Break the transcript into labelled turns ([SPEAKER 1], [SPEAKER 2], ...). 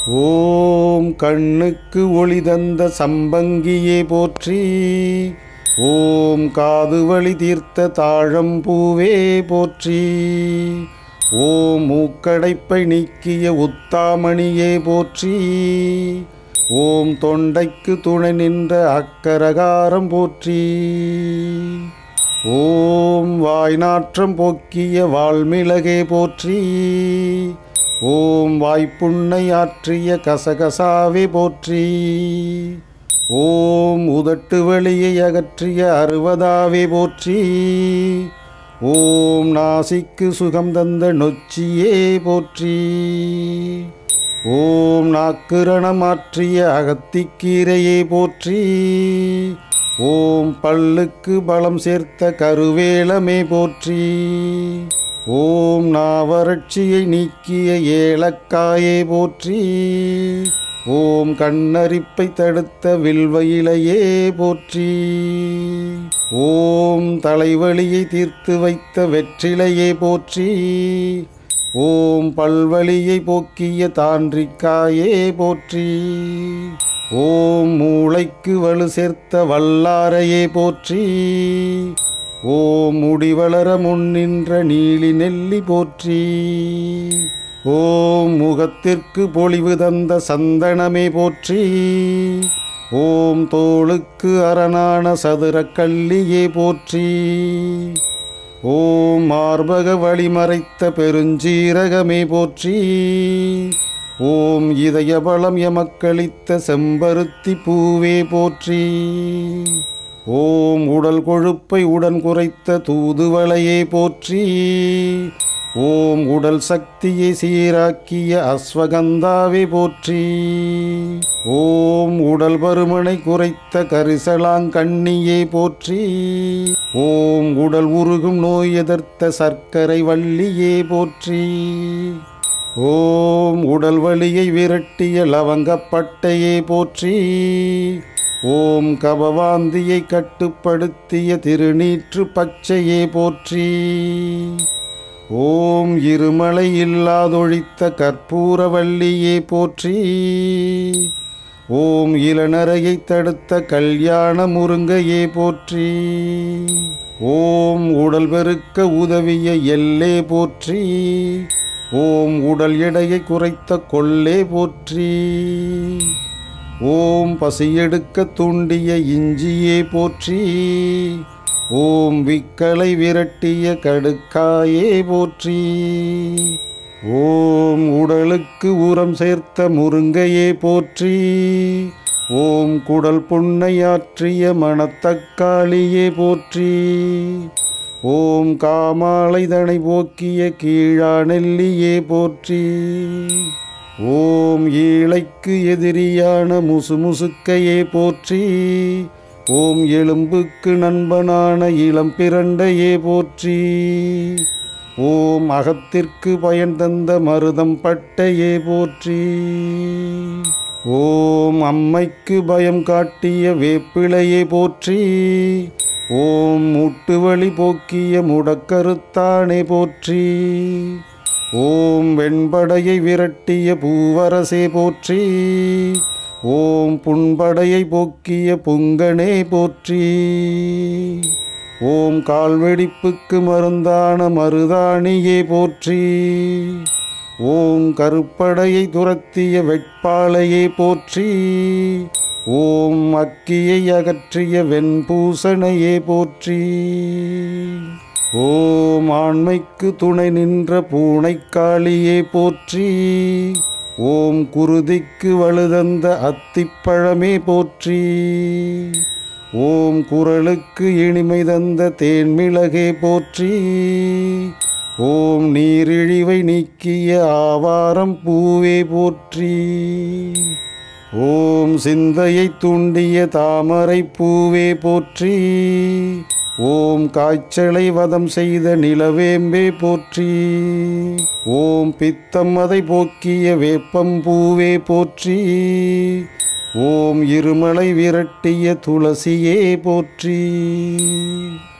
[SPEAKER 1] ஓம் கண்ணுக்கு ஒளி தந்த சம்பங்கியே போற்றி ஓம் காது வழி தீர்த்த தாழம்பூவே போற்றி ஓம் மூக்கடைப்பை நீக்கிய உத்தாமணியே போற்றி ஓம் தொண்டைக்கு துணை நின்ற அக்கரகாரம் போற்றி ஓம் வாய்நாற்றம் போக்கிய வால்மிளகே போற்றி ஓம் வாய்ப்புண்ணை ஆற்றிய கசகசாவே போற்றி ஓம் உதட்டு வழியை அகற்றிய அறுவதாவே போற்றி ஓம் நாசிக்கு சுகம் தந்த நொச்சியே போற்றி ஓம் நாக்குரணம் ஆற்றிய அகத்திக்கீரையே போற்றி ஓம் பல்லுக்கு பலம் சேர்த்த கருவேலமே போற்றி ஓம் நாவறட்சியை நீக்கிய ஏலக்காயே போற்றி ஓம் கண்ணரிப்பை தடுத்த வில்வயிலையே போற்றி ஓம் தலைவலியை தீர்த்து வைத்த வெற்றிலையே போற்றி ஓம் பல்வலியை போக்கிய தாண்டிக்காயே போற்றி ஓம் மூளைக்கு வலு சேர்த்த வல்லாரையே போற்றி ஓம் முடிவளர முன்னின்ற நீலி நெல்லி போற்றி ஓம் முகத்திற்கு பொலிவு தந்த சந்தனமே போற்றி ஓம் தோளுக்கு அரணான சதுர கல்லியே போற்றி ஓம் மார்பக வழிமறைத்த பெருஞ்சீரகமே போற்றி ஓம் இதய பலம் எமக்களித்த செம்பருத்தி பூவே போற்றி ஓம் உடல் கொழுப்பை உடன் குறைத்த தூதுவளையே போற்றி ஓம் உடல் சக்தியை சீராக்கிய அஸ்வகந்தாவே போற்றி ஓம் உடல் பருமனை குறைத்த கரிசலாங்கண்ணியே போற்றி ஓம் உடல் உருகும் நோய் எதிர்த்த சர்க்கரை வள்ளியே போற்றி ஓம் உடல் வலியை விரட்டிய லவங்கப்பட்டையே போற்றி ஓம் கபவாந்தியை கட்டுப்படுத்திய திருநீற்று பச்சையே போற்றி ஓம் இருமலை இல்லாதொழித்த கற்பூரவல்லியே போற்றி ஓம் இளநரையை தடுத்த கல்யாண முருங்கையே போற்றி ஓம் உடல் பெருக்க உதவிய எல்லே போற்றி ஓம் உடல் எடையை குறைத்த கொல்லே போற்றி ஓம் பசியெடுக்க தூண்டிய இஞ்சியே போற்றி ஓம் விக்கலை விரட்டிய கடுக்காயே போற்றி ஓம் உடலுக்கு உரம் சேர்த்த முருங்கையே போற்றி ஓம் குடல் புண்ணையாற்றிய மணத்தக்காளியே போற்றி ஓம் காமாலைதனை போக்கிய கீழா நெல்லியே போற்றி ஓம் ஈழைக்கு எதிரியான முசுமுசுக்கையே போற்றி ஓம் எலும்புக்கு நண்பனான இளம் பிரண்டையே போற்றி ஓம் அகத்திற்கு பயன் தந்த மருதம் பட்டையே போற்றி ஓம் அம்மைக்கு பயம் காட்டிய வேப்பிலையே போற்றி ஓம் முட்டுவழி போக்கிய முடக்கருத்தானே போற்றி ஓம் வெண்படையை விரட்டிய பூவரசே போற்றி ஓம் புண்படையை போக்கிய புங்கனே போற்றி ஓம் கால்வெடிப்புக்கு மருந்தான மருதாணியே போற்றி ஓம் கருப்படையை துரத்திய வெட்பாளையே போற்றி ஓம் அக்கியை அகற்றிய வெண்பூசணையே போற்றி ஓம் ஆண்மைக்கு துணை நின்ற பூனைக்காளியே போற்றி ஓம் குருதிக்கு வலுதந்த அத்திப்பழமே போற்றி ஓம் குரலுக்கு இனிமை தந்த தேன்மிளகே போற்றி ஓம் நீரிழிவை நீக்கிய ஆவாரம் பூவே போற்றி ஓம் சிந்தையை தூண்டிய தாமரை பூவே போற்றி ஓம் காய்ச்சலை வதம் செய்த நிலவேம்பே போற்றி ஓம் பித்தம் அதை போக்கிய வேப்பம்பூவே போற்றி ஓம் இருமலை விரட்டிய துளசியே போற்றி